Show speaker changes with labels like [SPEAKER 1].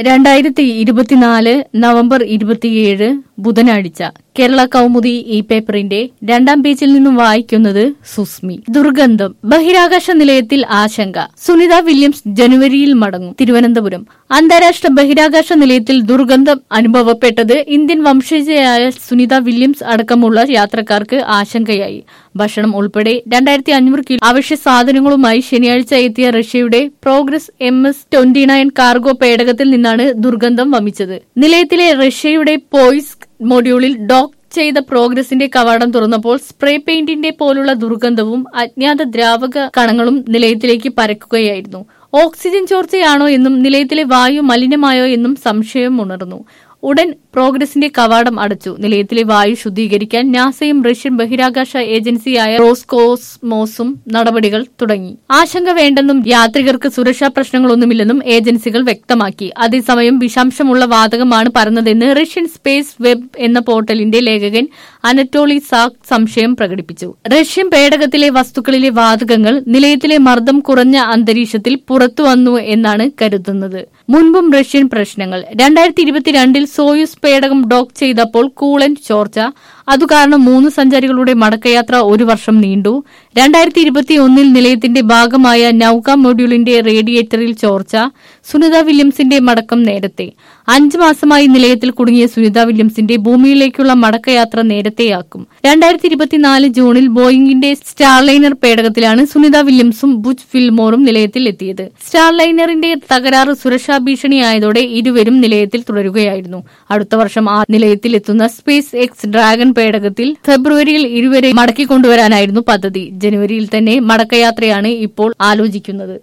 [SPEAKER 1] രണ്ടായിരത്തി ഇരുപത്തിനാല് നവംബർ ഇരുപത്തിയേഴ് ബുധനാഴ്ച കേരള കൗമുദി ഈ പേപ്പറിന്റെ രണ്ടാം പേജിൽ നിന്നും വായിക്കുന്നത് സുസ്മി ദുർഗന്ധം ബഹിരാകാശ നിലയത്തിൽ ആശങ്ക സുനിത വില്യംസ് ജനുവരിയിൽ മടങ്ങും തിരുവനന്തപുരം അന്താരാഷ്ട്ര ബഹിരാകാശ നിലയത്തിൽ ദുർഗന്ധം അനുഭവപ്പെട്ടത് ഇന്ത്യൻ വംശജയായ സുനിത വില്യംസ് അടക്കമുള്ള യാത്രക്കാർക്ക് ആശങ്കയായി ഭക്ഷണം ഉൾപ്പെടെ രണ്ടായിരത്തി അഞ്ഞൂറ് കിലോ അവശ്യ സാധനങ്ങളുമായി ശനിയാഴ്ച എത്തിയ റഷ്യയുടെ progress M S twenty nine cargo പേടകത്തിൽ നിന്നാണ് ദുർഗന്ധം വമിച്ചത് നിലയത്തിലെ റഷ്യയുടെ പോയിസ് മൊഡ്യൂളിൽ ഡോക്ക് ചെയ്ത പ്രോഗ്രസിന്റെ കവാടം തുറന്നപ്പോൾ സ്പ്രേ പെയിന്റിന്റെ പോലുള്ള ദുർഗന്ധവും അജ്ഞാത ദ്രാവക കണങ്ങളും നിലയത്തിലേക്ക് പരക്കുകയായിരുന്നു ഓക്സിജൻ ചോർച്ചയാണോ എന്നും നിലയത്തിലെ വായു മലിനമായോ എന്നും സംശയം ഉണർന്നു ഉടൻ പ്രോഗ്രസിന്റെ കവാടം അടച്ചു നിലയത്തിലെ വായു ശുദ്ധീകരിക്കാൻ നാസയും റഷ്യൻ ബഹിരാകാശ ഏജൻസിയായ റോസ്കോസ്മോസും നടപടികൾ തുടങ്ങി ആശങ്ക വേണ്ടെന്നും യാത്രികർക്ക് സുരക്ഷാ പ്രശ്നങ്ങളൊന്നുമില്ലെന്നും ഏജൻസികൾ വ്യക്തമാക്കി അതേസമയം വിഷാംശമുള്ള വാതകമാണ് പറന്നതെന്ന് റഷ്യൻ സ്പേസ് വെബ് എന്ന പോർട്ടലിന്റെ ലേഖകൻ അനറ്റോളി സാക് സംശയം പ്രകടിപ്പിച്ചു റഷ്യൻ പേടകത്തിലെ വസ്തുക്കളിലെ വാതകങ്ങൾ നിലയത്തിലെ മർദ്ദം കുറഞ്ഞ അന്തരീക്ഷത്തിൽ പുറത്തുവന്നു എന്നാണ് കരുതുന്നത് മുൻപും റഷ്യൻ പ്രശ്നങ്ങൾ രണ്ടായിരത്തി ഇരുപത്തിരണ്ടിൽ സോയുസ് പേടകം ഡോക്ക് ചെയ്തപ്പോൾ കൂളന്റ് ചോർച്ച അതുകാരണം മൂന്ന് സഞ്ചാരികളുടെ മടക്കയാത്ര ഒരു വർഷം നീണ്ടു രണ്ടായിരത്തി ഇരുപത്തി ഒന്നിൽ നിലയത്തിന്റെ ഭാഗമായ നൌക മൊഡ്യൂളിന്റെ റേഡിയേറ്ററിൽ ചോർച്ച സുനിത വില്യംസിന്റെ മടക്കം നേരത്തെ അഞ്ചു മാസമായി നിലയത്തിൽ കുടുങ്ങിയ സുനിത വില്യംസിന്റെ ഭൂമിയിലേക്കുള്ള മടക്കയാത്ര നേരത്തെയാക്കും രണ്ടായിരത്തി ഇരുപത്തിനാല് ജൂണിൽ ബോയിങ്ങിന്റെ സ്റ്റാർലൈനർ പേടകത്തിലാണ് സുനിത വില്യംസും ബുച്ച് ഫിൽമോറും നിലയത്തിൽ എത്തിയത് സ്റ്റാർലൈനറിന്റെ തകരാറ് സുരക്ഷാ ഭീഷണിയായതോടെ ഇരുവരും നിലയത്തിൽ തുടരുകയായിരുന്നു അടുത്ത വർഷം ആ നിലയത്തിൽ എത്തുന്ന സ്പേസ് എക്സ് ഡ്രാഗൺ പേടകത്തിൽ ഫെബ്രുവരിയിൽ ഇരുവരെ മടക്കിക്കൊണ്ടുവരാനായിരുന്നു പദ്ധതി ജനുവരിയിൽ തന്നെ മടക്കയാത്രയാണ് ഇപ്പോൾ ആലോചിക്കുന്നത്